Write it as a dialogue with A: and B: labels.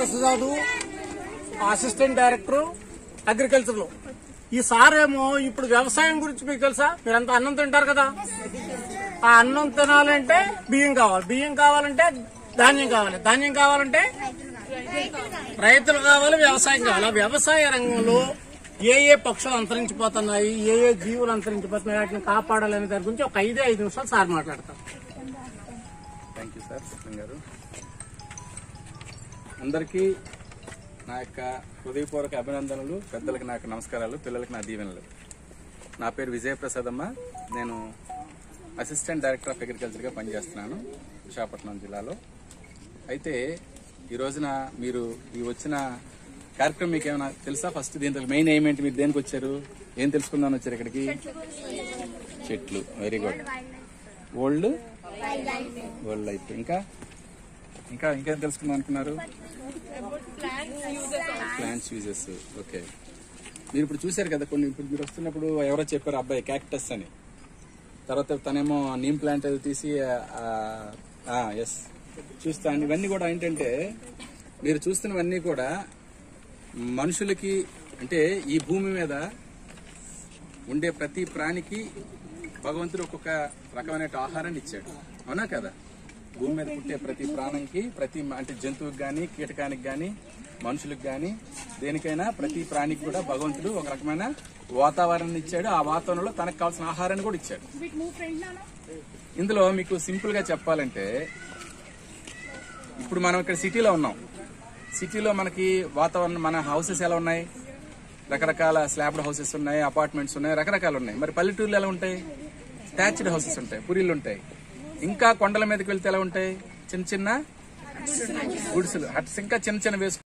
A: Prasad assistant director agriculture లో ఈ sir ఏమో ఇప్పుడు వ్యవసాయం గురించి మీకు తెలుసా మీరంతా అన్నం తింటారు కదా ఆ అన్నం తినాలంటే బియ్యం కావాలి బియ్యం కావాలంటే ధాన్యం కావాలి ధాన్యం కావాలంటే రైతులు కావాలి వ్యవసాయం కావాలి ఆ వ్యవసాయ రంగంలో ఏ ఏ పక్షులు అంతరించిపోతున్నాయి ఏ ఏ జీవులు అంతరించిపోతున్నాయి వాటిని కాపాడాలనే దాని గురించి ఒక ఐదే ఐదు నిమిషాలు సార్ మాట్లాడతారు
B: థ్యాంక్ యూ సార్ కృష్ణ గారు అందరికీ నా యొక్క హృదయపూర్వక అభినందనలు పెద్దలకు నాకు నమస్కారాలు పిల్లలకు నా దీవెనలు నా పేరు విజయప్రసాద్ అమ్మ నేను అసిస్టెంట్ డైరెక్టర్ ఆఫ్ అగ్రికల్చర్గా పనిచేస్తున్నాను విశాఖపట్నం జిల్లాలో అయితే ఈ రోజున మీరు ఈ వచ్చిన కార్యక్రమం మీకు ఏమైనా తెలుసా ఫస్ట్ దీంట్లో మెయిన్ ఏమేంటి మీరు దేనికి వచ్చారు ఏం తెలుసుకుందామని వచ్చారు ఇక్కడికి చెట్లు very good old world life ఇంకా ఇంకా ఇంకేం తెలుసుకుందాం అనుకున్నారు ప్లాంట్స్ యూజెస్ ఓకే మీరు ఇప్పుడు చూశారు కదా కొన్ని ఇప్పుడు మీరు వస్తున్నప్పుడు ఎవరో చెప్పారు అబ్బాయి క్యాక్టస్ అని తర్వాత తనేమో నీమ్ ప్లాంట్ అది తీసి ఎస్ చూస్తాను ఇవన్నీ కూడా ఏంటంటే మీరు చూస్తున్నవన్నీ కూడా మనుషులకి అంటే ఈ భూమి మీద ఉండే ప్రతి ప్రాణికి భగవంతుడు ఒక్కొక్క రకమైన ఆహారాన్ని ఇచ్చాడు అవునా కదా భూమి మీద పుట్టే ప్రతి ప్రాణంకి ప్రతి అంటే జంతువుకి గాని కీటకానికి గాని మనుషులకు గాని దేనికైనా ప్రతి ప్రాణికి కూడా భగవంతుడు ఒక రకమైన వాతావరణాన్ని ఇచ్చాడు ఆ వాతావరణంలో తనకు కావాల్సిన ఆహారాన్ని కూడా ఇచ్చాడు ఇందులో మీకు సింపుల్ గా చెప్పాలంటే ఇప్పుడు మనం ఇక్కడ సిటీలో ఉన్నాం సిటీలో మనకి వాతావరణం మన హౌసెస్ ఎలా ఉన్నాయి రకరకాల స్లాబ్డ్ హౌసెస్ ఉన్నాయి అపార్ట్మెంట్స్ ఉన్నాయి రకరకాలు ఉన్నాయి మరి పల్లెటూర్లు ఎలా ఉంటాయి టాచ్డ్ హౌసెస్ ఉంటాయి పురిళ్ళు ఉంటాయి ఇంకా కొండల మీదకి వెళ్తే ఎలా ఉంటాయి చిన్న చిన్న గుడిసెలు హట్స్ ఇంకా చిన్న చిన్న వేసుకు